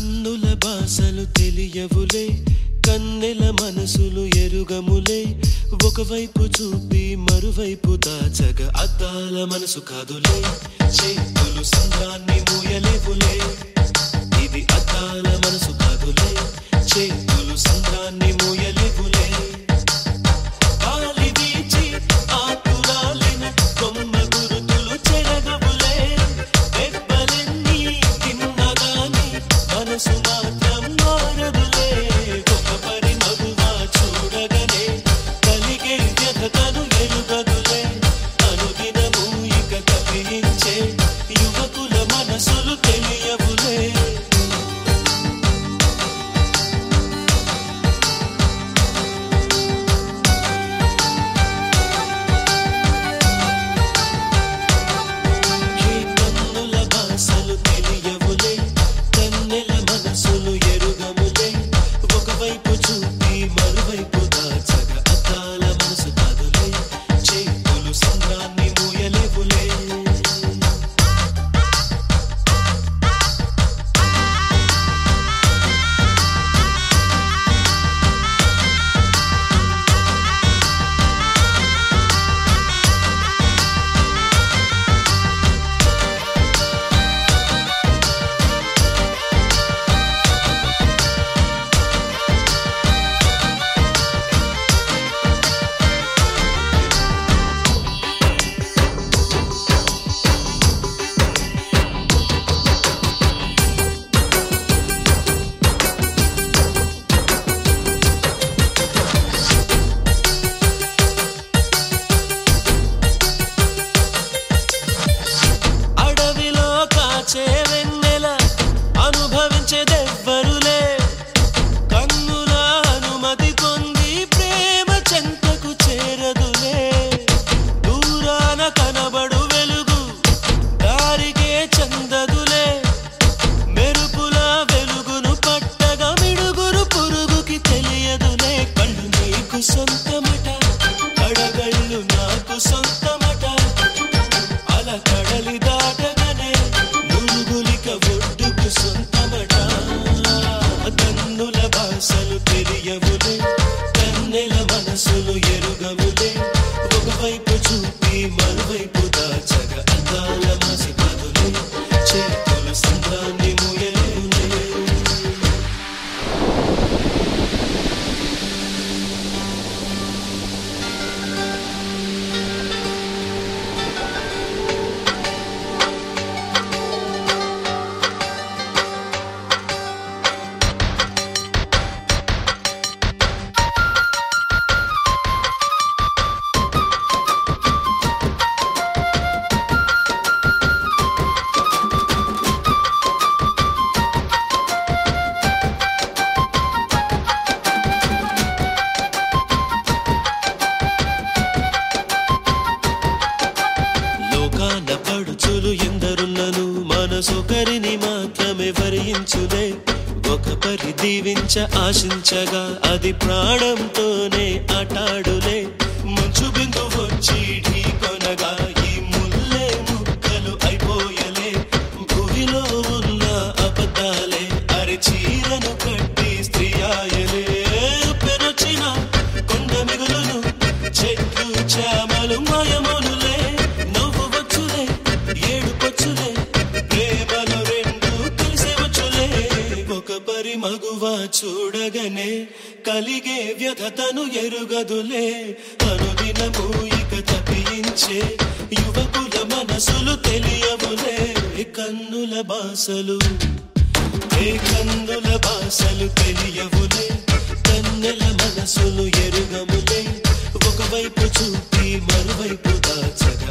కన్నుల బాసలు తెలియవులే కన్నెల మనసులు ఎరుగములే ఒకవైపు చూపి మరువైపు దాచగ అద్దాల మనసు కాదులే చేతులు సంద్రాన్ని మూయలేవులే ఇది అద్దాల మనసు కాదులే చేతులు సంద్రాన్ని మూయలేవులే గాలి వీచి ఆకురాలిన కొమ్మ గురుతులు చెరగవులే దెబ్బలెన్ని తిన్నగాని మనసు మాత్రం మారదులే ఒక పరి మగువా చూడగనే కలిగే వ్యధతను ఎరుగదులే అనుదినము ఇక తప్పించే యువకుల మనసులు తెలియవులే ఏ కన్నుల భాషలు తెలియవులే కన్నెల మనసులు ఎరుగములే ఒకవైపు చూపి మరువైపు దాచగ అద్దాల మనసు కాదులే చేతులు సంద్రాన్ని మూయలేవులే అడవిలో కాచే వెన్నెల అనుభవించేదెవ్వరులే కన్నుల అనుమతి పొంది ప్రేమ చెంతకు చేరదులే దూరాన కనబడు వెలుగు దారికే చందదులే మెరుపుల వెలుగును పట్టగా మిడుగురు పురుగుకి తెలియదులే కళ్ళు నీకు సొంతమట కడగళ్ళు నాకు సొంతమట అల కడలి దాటగానే మురుగులిక ఒడ్డుకు సొంతమట కన్నుల భాషలు తెలియవులే కన్నెల మనసులు ఎరుగవులే ఒకవైపు చూపి మరువైపు దాచగ అందాల మసి కాదులే చేతులు సంద్రాన్ని ముయలేవులే లోకాన పడుచులు ఎందరున్నను మనసొకరిని మాత్రమే వరించులే ఒక పరి దీవించ ఆశించగా అది ప్రాణంతోనే ఆటాడులే మంచు బిందు వచ్చి ఢీ కొనగా ఈ ముల్లే ముక్కలు అయిపోయలే భూమిలో ఉన్న అబద్ధాలే అరి చీరను కట్టి స్త్రీ ఆయలే పెరచిన కొండ మిగులును చెట్లు చామలు మాయమోనులే నవ్వు వచ్చులే ఏడు పచ్చులే ప్రేమలో రెండు కలిసే వచ్చులే ఒక పరి మగువ చూడగనే కలిగే వ్యధతను ఎరుగదులే అనుదినము ఇక తప్పించే యువకుల మనసులు తెలియవులే కన్నుల బాసలు ఏ కన్నుల బాసలు తెలియవులే కన్నెల మనసులు ఎరుగములే ఒకవైపు చూపి మరువైపు దాచగ